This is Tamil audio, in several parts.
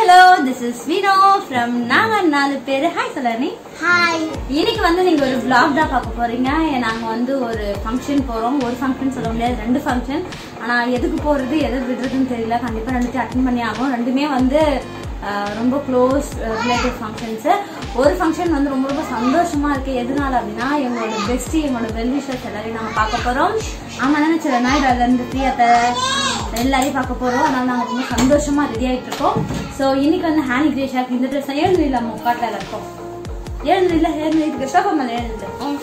Hello this is Vino from நாங்க நாலு பேர் ஹாய் சொல்லி ஹாய் இன்னைக்கு வந்து நீங்க ஒரு vlog தான் பார்க்க போறீங்க நாங்க வந்து ஒரு ஃபங்க்ஷன் போறோம் ஒரு ஃபங்க்ஷன் சொல்ல முடியாது ரெண்டு ஃபங்க்ஷன் ஆனா எதுக்கு போறது எதை விடுறதுன்னு தெரியல கண்டிப்பா ரெண்டுத்தையும் அட்டன் பண்ணி ஆகும் ரெண்டுமே வந்து அஹ், ரொம்ப க்ளோஸ் ரிலேட்டிவ் ஃபங்க்ஷன்ஸ் ஒரு ஃபங்க்ஷன் வந்து ரொம்ப ரொம்ப சந்தோஷமா இருக்கு எதனால அப்படின்னா எங்களோட பெஸ்டி எங்களோட வெல்விஷர்ஸ் எல்லாரையும் நாங்க பார்க்க போறோம் ஆமா நினைச்சல நாயுடால இருந்து பிரியாத்த எல்லாரையும் பார்க்க போறோம் அதனால நாங்க ரொம்ப சந்தோஷமா ரெடி ஆயிட்டு இருக்கோம் ஸோ இன்னைக்கு வந்து ஹேனி கிரேஷாக்கு இந்த ட்ரெஸ் ஏழு நம்ம உட்காட்டில் இருக்கோம் ஏழு இல்ல ஏழு இதுக்கு ஷோபம்மல் ஏழு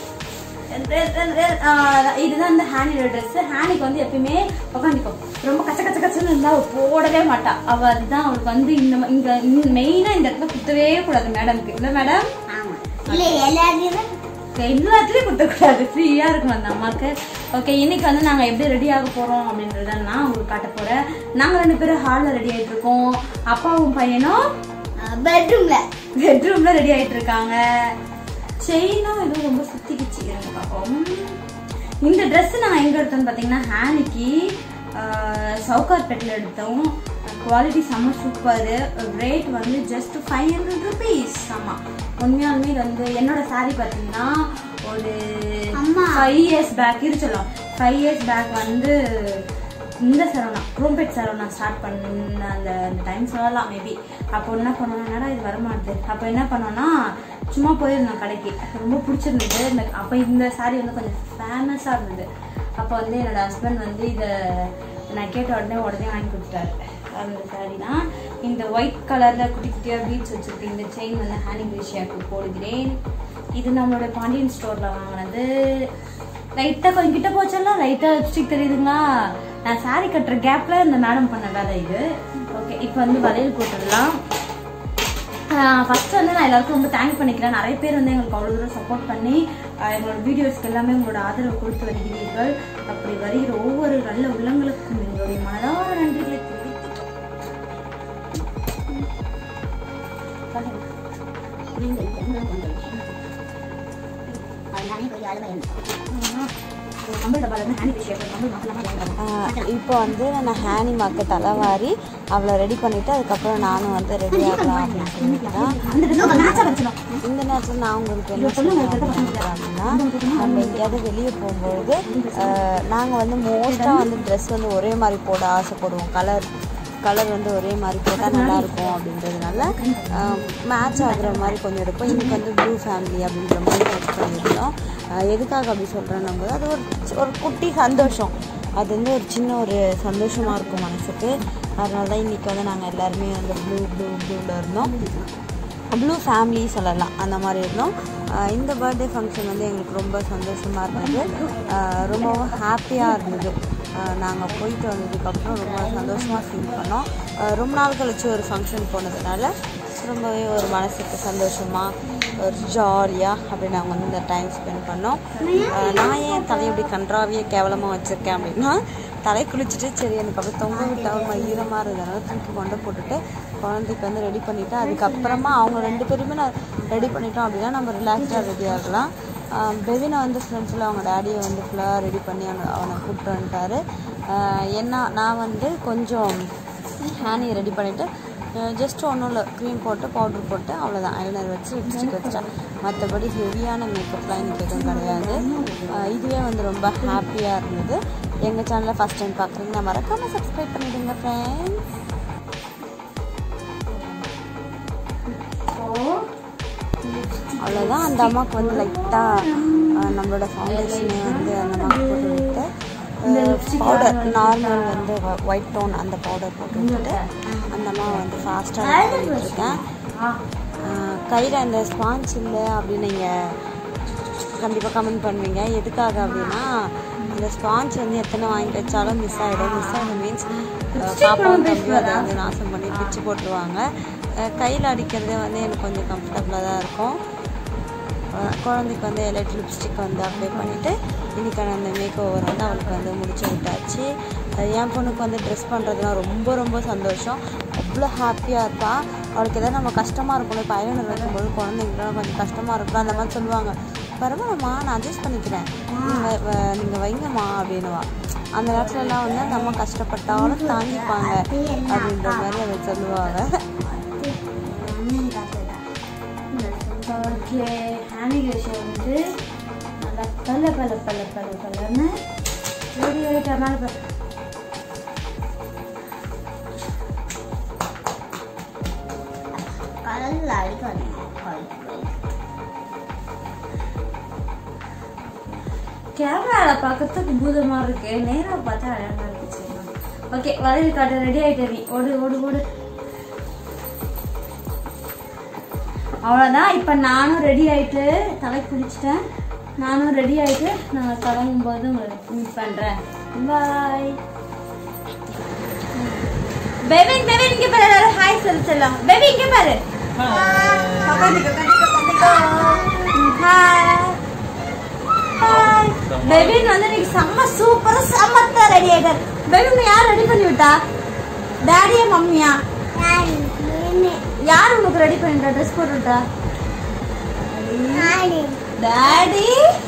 இதுதான் இந்த ஹேனியோட ட்ரெஸ் ஹேனிக்கு வந்து எப்பயுமே உட்காந்துக்கும் ரொம்ப கச்ச கச்ச கச்சன்னு இருந்தா அவ போடவே மாட்டா அவ அதுதான் அவளுக்கு வந்து இந்த ம- இங்க மெயினா இந்த இடத்துல குத்தவே கூடாது மேடம்க்கு இல்ல மேடம் ஆமா இல்ல எல்லாரையும் எல்லாத்துலயும் குத்தக்கூடாது ஃப்ரீயா இருக்கும் அந்த அம்மாக்கு ஓகே இன்னைக்கு வந்து நாங்க எப்படி ரெடி ஆக போறோம் அப்படின்றத நான் உங்களுக்கு காட்ட போறேன் நாங்க ரெண்டு பேரும் ஹால்ல ரெடி ஆயிட்டு இருக்கோம் அப்பாவும் பையனும் பெட்ரூம்ல பெட்ரூம்ல ரெடி ஆயிட்டு இருக்காங்க செயினும் எதுவும் ரொம்ப சுத்திக்கிச்சு இருங்க பார்ப்போம் இந்த Dress நான் எங்க எடுத்தோம்னு பாத்தீங்கன்னா ஹேனிக்கு சவுகார்பேட்டில் எடுத்தோம் குவாலிட்டி செம்ம சூப்பர் ரேட் வந்து ஜஸ்ட் ஃபைவ் ஹண்ட்ரட் ருபீஸ் ஆமாம் உண்மையாலுமே இது வந்து என்னோட saree பார்த்தீங்கன்னா ஒரு அம்மா. ஃபைவ் இயர்ஸ் பேக் இது சொல்லலாம் ஃபைவ் இயர்ஸ் பேக் வந்து இந்த சரவணா குரோம்பேட் சரவணா ஸ்டார்ட் பண்ண அந்த அந்த டைம் சொல்லலாம் மேபி அப்போ என்ன பண்ணோம்னா என்னடா இது வரமாட்டுது அப்போ என்ன பண்ணோம்னா சும்மா போயிருந்தோம் கடைக்கு ரொம்ப பிடிச்சிருந்தது இந்த அப்போ இந்த saree வந்து கொஞ்சம் ஃபேமஸாக இருந்தது அப்போ வந்து என்னோட ஹஸ்பண்ட் வந்து இதை நான் கேட்ட உடனே உடனே வாங்கி கொடுத்துட்டாரு அந்த saree தான் இந்த ஒயிட் கலரில் குட்டி குட்டியாக பீட்ஸ் வச்சுருக்கு இந்த செயின் வந்து ஹேனிங் விஷயாக்கு போடுகிறேன் இது நம்மளோட பாண்டியன் ஸ்டோரில் வாங்கினது லைட்டா கொஞ்சம் கிட்ட போச்செல்லாம் லைட்டா லிப்ஸ்டிக் தெரியுதுங்களா நான் saree கட்டுற கேப்ல இந்த மேடம் பண்ண வேலை இது ஓகே இப்போ வந்து வளையல் போட்டுடலாம் ஃபர்ஸ்ட் வந்து நான் எல்லாருக்கும் ரொம்ப தேங்க் பண்ணிக்கிறேன் நிறைய பேர் வந்து எங்களுக்கு அவ்வளோ தூரம் சப்போர்ட் பண்ணி ஆஹ் எங்களோட வீடியோஸ்க்கு எல்லாமே உங்களோட ஆதரவு கொடுத்து வருகிறீர்கள் அப்படி வருகிற ஒவ்வொரு நல்ல உள்ளங்களுக்கும் எங்களுடைய மனதார நன்றிகளை தெரிவித்துக் அதனாலே கொஞ்சம் அழுவை கம்பல் டப்பால இருந்து ஹேண்ட் விஷயம் கம்பல் மசாலா வாங்கிடுறோம் இப்போ வந்து நான் ஹேனி மாக்கு தலைவாரி அவளை ரெடி பண்ணிட்டு அதுக்கப்புறம் நானும் வந்து ரெடி ஆகலாம் அப்படின்னு சொல்லிட்டு தான் அந்த ட்ரெஸ் மேட்சா வச்சிடும் இந்த நேரத்தில் நான் உங்களுக்கு என்ன சொல்லுவேன் அப்படின்னா நம்ம எங்கேயாவது வெளியே போகும்பொழுது நாங்கள் வந்து மோஸ்ட்டாக வந்து ட்ரெஸ் வந்து ஒரே மாதிரி போட ஆசைப்படுவோம் கலர் கலர் வந்து ஒரே மாதிரி போட்டால் நல்லாயிருக்கும் அப்படின்றதுனால மேட்ச் ஆகுற மாதிரி கொஞ்சம் எடுப்போம் இன்னைக்கு வந்து ப்ளூ ஃபேமிலி அப்படின்ற மாதிரி மேட்ச் பண்ணியிருந்தோம் அஹ் எதுக்காக அப்படி சொல்கிறேன்னு போது அது ஒரு ஒரு குட்டி சந்தோஷம் அது வந்து ஒரு சின்ன ஒரு சந்தோஷமாக இருக்கும் மனசுக்கு அதனால தான் இன்றைக்கி வந்து நாங்கள் எல்லாருமே வந்து ப்ளூ ப்ளூ ப்ளூவில் இருந்தோம் ப்ளூ ஃபேமிலி சொல்லலாம் அந்த மாதிரி இருந்தோம் ஆஹ் இந்த பர்த்டே ஃபங்க்ஷன் வந்து எங்களுக்கு ரொம்ப சந்தோஷமாக இருந்தது ஆஹ் ரொம்பவும் ஹாப்பியாக இருந்தது நாங்கள் போயிட்டு வந்ததுக்கப்புறம் ரொம்ப சந்தோஷமாக ஃபீல் பண்ணோம் ஆஹ் ரொம்ப நாள் கழிச்சு ஒரு ஃபங்க்ஷன் போனதுனால ரொம்பவே ஒரு மனசுக்கு சந்தோஷமாக ஒரு ஜாலியாக அப்படி நாங்கள் வந்து இந்த டைம் ஸ்பெண்ட் பண்ணோம் ஆஹ் நான் ஏன் தலையை இப்படி கன்றாவியே கேவலமாக வச்சுருக்கேன் அப்படின்னா தலை குளிச்சுட்டு சரி எனக்கு அப்படியே தொங்க விட்டா ஒரு மாதிரி ஈரமாக இருந்ததுனால தூக்கி கொண்டு போட்டுட்டு குழந்தைக்கு வந்து ரெடி பண்ணிவிட்டு அதுக்கப்புறமா அவங்க ரெண்டு பேருமே நான் ரெடி பண்ணிட்டோம் அப்படின்னா நம்ம ரிலாக்ஸ்டாக ரெடி ஆகலாம் ஆஹ் பெவினை வந்து ஃப்ரெண்ட்ஸில் அவங்க டேடியை வந்து ஃபுல்லாக ரெடி பண்ணி அவனை அவனை கூப்பிட்டு வந்துட்டாரு ஆஹ் என்ன நான் வந்து கொஞ்சம் ஹேனியை ரெடி பண்ணிவிட்டு ஜஸ்ட் ஒன்றும் இல்லை க்ரீம் போட்டு பவுடர் போட்டு அவ்வளோதான் ஐலைனர் வச்சு லிப்ஸ்டிக் வச்சுட்டேன் மற்றபடி ஹெவியான மேக்கப்லாம் எனக்கு எதுவும் கிடையாது ஆஹ் இதுவே வந்து ரொம்ப ஹாப்பியாக இருந்தது எங்கள் சேனலை ஃபஸ்ட் டைம் பார்க்குறீங்கன்னா மறக்காமல் சப்ஸ்கிரைப் பண்ணிவிடுங்க ஃப்ரெண்ட்ஸ் அவ்வளோதான் அந்த அம்மாவுக்கு வந்து லைட்டாக நம்மளோட ஃபவுண்டேஷனே வந்து அந்த அம்மாவுக்கு போட்டு விட்டு பவுடர் நார்மல் வந்து ஒயிட் டோன் அந்த பவுடர் போட்டு விட்டுட்டு அந்த அம்மாவை வந்து ஃபாஸ்ட்டாக இருக்கேன் கையில் அந்த ஸ்பாஞ்ச் இல்லை அப்படின்னு நீங்கள் கண்டிப்பாக கமெண்ட் பண்ணுவீங்க எதுக்காக அப்படின்னா அந்த ஸ்பாஞ்ச் வந்து எத்தனை வாங்கி வச்சாலும் மிஸ் ஆகிடும் மிஸ் ஆகிடும் மீன்ஸ் பாப்பாவும் தம்பியும் அதை வந்து நாசம் பண்ணி பிச்சு போட்டுருவாங்க கையில் அடிக்கிறதே வந்து எனக்கு கொஞ்சம் கம்ஃபர்டபுளாக தான் இருக்கும் அஹ் குழந்தைக்கு வந்து எலைட் லிப்ஸ்டிக் வந்து அப்ளை பண்ணிவிட்டு இன்றைக்கான அந்த மேக் ஓவர் வந்து அவளுக்கு வந்து முடிச்சு விட்டாச்சு அஹ் என் பொண்ணுக்கு வந்து ட்ரெஸ் பண்ணுறதுலாம் ரொம்ப ரொம்ப சந்தோஷம் அவ்வளோ ஹாப்பியாக இருப்பா அவளுக்கு எதாவது நம்ம கஷ்டமாக இருக்கணும் இப்போ ஐலனர் வைக்கும்போது குழந்தைங்களாம் கொஞ்சம் கஷ்டமாக இருக்கும் அந்த மாதிரி சொல்லுவாங்க பரவாயில்லம்மா நான் அட்ஜஸ்ட் பண்ணிக்கிறேன் நீங்கள் நீங்கள் வைங்கம்மா அப்படின்னுவா அந்த நேரத்துலலாம் வந்து நம்ம கஷ்டப்பட்டாலும் தாங்கிப்பாங்க அப்படின்ற மாதிரி அதை சொல்லுவாங்க ஓகே ஹேனிகேஷன் வந்து நல்லா பல பல பல பல பலன்னு ரெடி ஆகிட்ட மேலே கடல்ல அடிக்காது கேமரால பார்க்கறதுக்கு பூதமா இருக்கு நேரா பார்த்தா அழகா இருக்கு ஓகே வளையல் காட்ட ரெடி ஆயிட்ட நீ ஓடு ஓடு ஓடு அவ்வளோதான் இப்போ நானும் ரெடி ஆயிட்டு தலை குளிச்சிட்டேன் நானும் ரெடி ஆயிட்டு நான் கிளம்பும் போது உங்களுக்கு மீட் பண்றேன் பாய் பேபி பேபி இங்க பாரு எல்லாரும் ஹாய் சொல்லு செல்லம் பேபி இங்க பாரு ஹாய் ஹாய் பெபின் வந்து இன்னைக்கு செம்ம சூப்பரா செம்மத்தா ரெடி ஆயிட்டார் பெபின் யார் ரெடி பண்ணி விட்டா டாடியா மம்மியா யார் உனக்கு ரெடி பண்ணிட்டா ட்ரெஸ் போட்டு விட்டா டாடி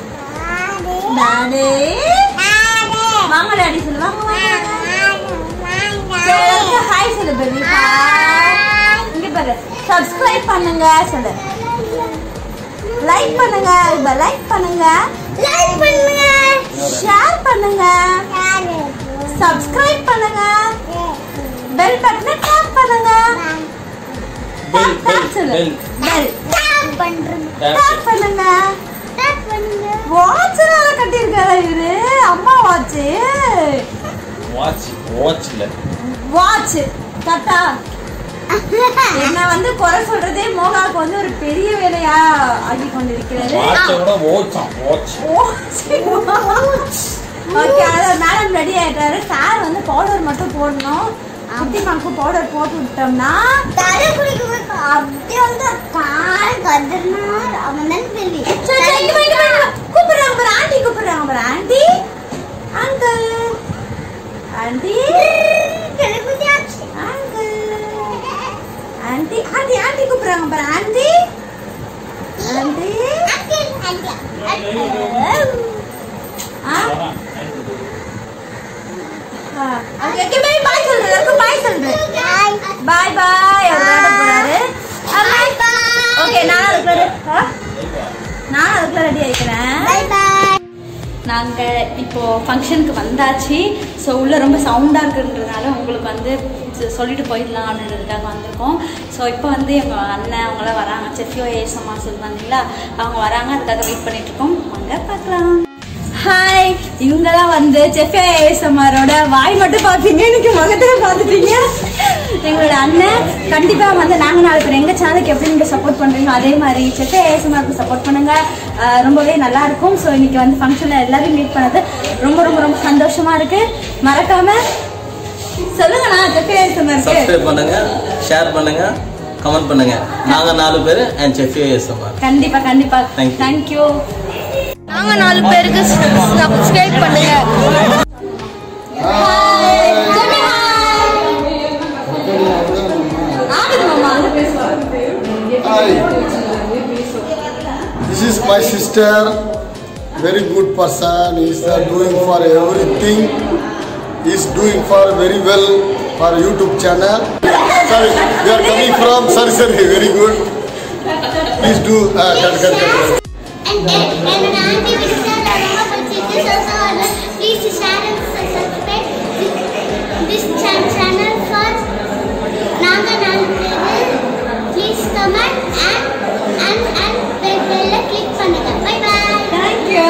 டாடி வாங்க டாடி சொல்லு வாங்க வாங்க ஹாய் சொல்லு பேபி இங்க பாரு சப்ஸ்கிரைப் பண்ணுங்க சொல்லு லைக் பண்ணுங்க இப்ப லைக் பண்ணுங்க லைக் பண்ணுங்க ஷேர் பண்ணுங்க சப்ஸ்கிரைப் பண்ணுங்க பெல் பட்டனை டேப் பண்ணுங்க பெல் டேப் டேப் சொல்லு பெல் பெல் டேப் பண்றேன் டேப் பண்ணுங்க டேப் பண்ணுங்க வாட்ச் வேற கட்டியிருக்காரு இவரு அம்மா வாட்ச் வாட்ச் வாட்ச்ல வாட்ச் கட்டா என்ன வந்து குறை சொல்றதே மோகாவுக்கு வந்து ஒரு பெரிய வேலையா ஆகி கொண்டிருக்கிறது வாட்சை விட வாட்சாம் வாட்ச் ஓகே அதான் மேடம் ரெடி ஆயிட்டாரு சார் வந்து பவுடர் மட்டும் போடணும் குட்டிமாக்கு பவுடர் போட்டு விட்டோம்னா தலை குளிக்க அப்படியே வந்து கால் கதறினார் அவன் தான் கேள்வி சரி, சரி, இங்க வா, இங்க வா, இங்க வா. கூப்பிடுறாங்க பாரு ஆண்டி கூப்பிடுறாங்க பாரு aunty uncle aunty uncle aunty aunty aunty கூப்பிடுறாங்க பாரு ஆண்டி ஆண்டி ஆ ஓகே ஓகே பை பாய் சொல்றேன் எல்லாருக்கும் பாய் சொல்றேன் பாய் பாய் அவர் விளையாட போறாரு ஓகே நான் அதுக்குள்ள நான் அதுக்குள்ள ரெடி ஆயிக்கிறேன் நாங்க இப்போ ஃபங்க்ஷனுக்கு வந்தாச்சு ஸோ உள்ள ரொம்ப சவுண்டா இருக்குன்றதுனால உங்களுக்கு வந்து சொ- சொல்லிட்டு போயிடலாம் அப்படின்றதுக்காக வந்திருக்கோம் ஸோ இப்போ வந்து எங்க அண்ணன் அவங்களாம் வராங்க செஃபியோ ஏசம்மா சொல்லுவாங்க இல்லைங்களா அவங்க வராங்க அதுக்காக வெயிட் பண்ணிட்டு இருக்கோம் வாங்க பார்க்கலாம் ஹாய் இவங்கெல்லாம் வந்து செஃபியோ ஏசம்மாரோட வாய் மட்டும் பார்த்தீங்க இன்னைக்கு முகத்துல பார்த்துட்டீங்க எங்களோட அண்ணன் கண்டிப்பா வந்து நாங்க நாலு பேர் எங்க சேனலுக்கு எப்படி நீங்க சப்போர்ட் பண்றீங்களோ அதே மாதிரி செஃபியோ ஏசம்மாருக்கு சப்போர்ட் பண்ணுங்க ஆஹ் ரொம்பவே நல்லா இருக்கும் ஸோ இன்னைக்கு வந்து ஃபங்க்ஷன்ல எல்லாரையும் மீட் பண்ணது ரொம்ப ரொம்ப ரொம்ப சந்தோஷமா இருக்கு மறக்காம சொல்லுங்கண்ணா செஃபியோ ஏசம்மாருக்கு சப்ஸ்கிரைப் பண்ணுங்க ஷேர் பண்ணுங்க கமெண்ட் பண்ணுங்க நாங்க நாலு பேர் அண்ட் செஃபியோ எஸ்எம்ஆர் கண்டிப்பா கண்டிப்பா Thank you. தேங்க்யூ நாங்க நாலு பேருக்கு சப்ஸ்கிரைப் பண்ணுங்க This is my sister, very good person. He's uh, doing for everything. He's doing for very well for YouTube channel. Sorry, we are coming from. Sorry, sorry, very good. Please do. Uh, cut, cut, cut, cut. And, and, and auntie Vishal Arama This also order. Please share and subscribe this chan- channel for Naga Nalpere. Please comment and and and bell bell click பண்ணுங்க. Bye bye. தேங்க்யூ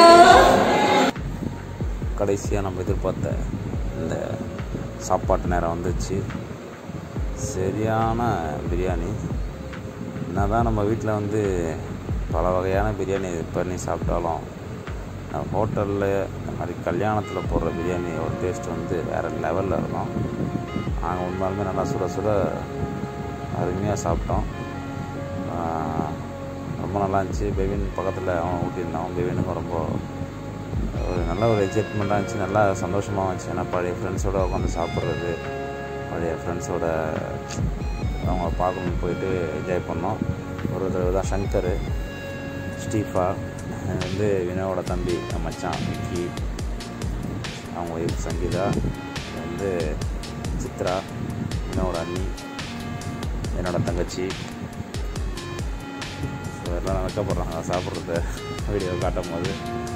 கடைசியாக நம்ம எதிர்பார்த்த இந்த சாப்பாட்டு நேரம் வந்துச்சு சரியான பிரியாணி என்னதான் நம்ம வீட்டில் வந்து பல வகையான பிரியாணி பண்ணி சாப்பிட்டாலும் ஹோட்டலில் இந்த மாதிரி கல்யாணத்தில் போடுற பிரியாணியோட டேஸ்ட் வந்து வேறு லெவலில் இருக்கும் நாங்கள் உண்மையாலுமே நல்லா சுட சுட அருமையாக சாப்பிட்டோம் ஆஹ் ரொம்ப நல்லா இருந்துச்சு பெவின் பக்கத்தில் அவன் ஊட்டியிருந்தான் பெவினுக்கும் ரொம்ப ஒரு நல்ல ஒரு எக்ஸைட்மெண்ட்டாக இருந்துச்சு நல்லா சந்தோஷமாக இருந்துச்சு ஏன்னா பழைய ஃப்ரெண்ட்ஸோட உட்காந்து சாப்பிட்றது பழைய ஃப்ரெண்ட்ஸோட அவங்கள பார்க்கணும்னு போயிட்டு என்ஜாய் பண்ணோம் ஒரு தடவை தான் சங்கர் ஸ்டீஃபா இது வந்து வினோவோட தம்பி என் மச்சான் விக்கி அவங்க ஒய்ஃப் சங்கீதா இது வந்து சித்ரா வினோட அண்ணி என்னோட தங்கச்சி ஸோ எல்லாம் வெக்கப்படுறாங்க சாப்பிட்றது வீடியோ காட்டும் போது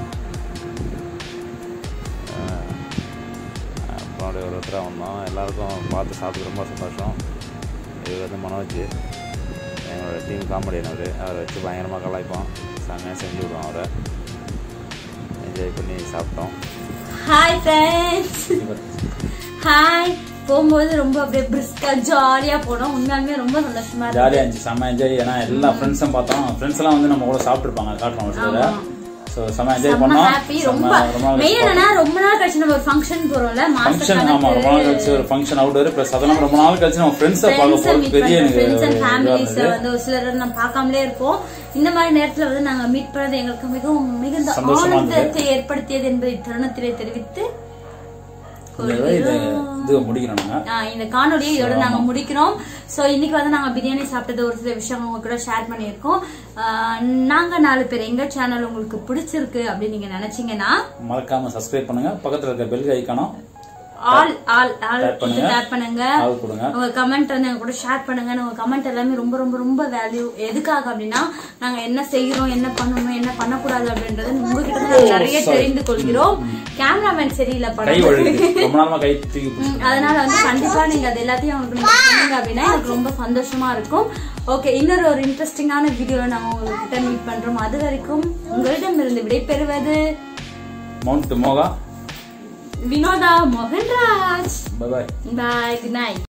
அஹ் அப்புறம் அப்படியே ஒரு ஒருத்தராக வந்தோம் எல்லாருக்கும் பார்த்து சாப்பிட்டு ரொம்ப சந்தோஷம் இவர் வந்து மனோஜ் எங்களோட டீம் காமெடியன் அவர் அவரை வச்சு பயங்கரமாக கலாய்ப்போம் செம்மையாக செஞ்சு விடுவோம் அவரை என்ஜாய் பண்ணி சாப்பிட்டோம் ஹாய் ஃப்ரெண்ட்ஸ் ஹாய் போகும்போது ரொம்ப அப்படியே பிரிஸ்கா ஜாலியா போனோம் உண்மையாலுமே ரொம்ப சந்தோஷமா இருந்துச்சு ஜாலியாக இருந்துச்சு செம்ம என்ஜாய் ஏன்னா எல்லா ஃப்ரெண்ட்ஸும் பார்த்தோம் ஃப்ரெண்ட்ஸ் எல்லாம் வந்து நம்ம கூட சாப்பிட்டுருப்பாங்க காட்டணும் விஷயத்துல ஸோ செம்ம என்ஜாய் ரொம்ப பண்ணோம் ஹாப்பி செம்ம ரொம்ப ரொம்ப நாள் மெயின் என்னன்னா ரொம்ப நாள் கழிச்சு நம்ம ஒரு ஃபங்க்ஷன் போறோம்ல மாஸ்டர் ஃபங்க்ஷன் ஆமா ரொம்ப நாள் கழிச்சு ஒரு ஃபங்க்ஷன் அவுட்டர் ப்ளஸ் அதெல்லாம் ரொம்ப நாள் கழிச்சு நம்ம ஃப்ரெண்ட்ஸை பார்க்க போகிறது பெரிய எனக்கு ஃப்ரெண்ட்ஸ் அண்ட் இதுவா ஃபேமிலிஸ் இருந்தது வந்து ஒரு சிலர் நம்ம பார்க்காமலே இருப்போம் இந்த மாதிரி நேரத்துல வந்து நாங்க மீட் பண்ணது எங்களுக்கு மிகவும் மிகுந்த சந்தோஷமா இருந்தது. ஆனந்தத்தை ஏற்படுத்தியது என்பதை தருணத்திலே தெரிவித்து இந்த இது இது முடிக்கணும் நாங்கள் ஆஹ் இந்த காணொலியை இதோட நாங்க முடிக்கிறோம் சோ இன்னைக்கு வந்து நாங்க பிரியாணி சாப்பிட்டது ஒரு சில விஷயம் உங்க கூட ஷேர் பண்ணியிருக்கோம் ஆஹ் நாங்க நாலு பேர் எங்க சேனல் உங்களுக்கு பிடிச்சிருக்கு அப்படின்னு நீங்க நினைச்சீங்கன்னா மறக்காம சப்ஸ்கிரைப் பண்ணுங்க பக்கத்துல இருக்க பெல் ஐக்கானம் ஆல் ஆல் ஆல் Tap பண்ணுங்க. டேப் பண்ணுங்க ஆள் கொடுங்க உங்க கமெண்ட் வந்து எங்க கூட ஷேர் பண்ணுங்க உங்க கமெண்ட் எல்லாமே ரொம்ப ரொம்ப ரொம்ப வேல்யூ எதுக்காக அப்படின்னா நாங்க என்ன செய்யறோம் என்ன பண்ணணும் என்ன பண்ணக்கூடாது அப்படின்றது உங்ககிட்ட இருந்து நாங்க நிறைய தெரிந்து கொள்கிறோம் கேமராமேன் சரியில்லை கை படம் வழுகுது ரொம்ப நாளமா கை தூக்கி பிடிச்சி ம், அதனால வந்து கண்டிப்பா நீங்க அது எல்லாத்தையும் அவங்களுக்கு நீங்க சொன்னீங்க அப்படின்னா எனக்கு ரொம்ப சந்தோஷமா இருக்கும் ஓகே இன்னொரு ஒரு இன்ட்ரெஸ்டிங்கான வீடியோல நாங்க உங்ககிட்ட மீட் பண்றோம் அது வரைக்கும் உங்களிடம் இருந்து விடைபெறுவது மவுண்ட் மோகா Vinotha Mohanraj bye bye bye good night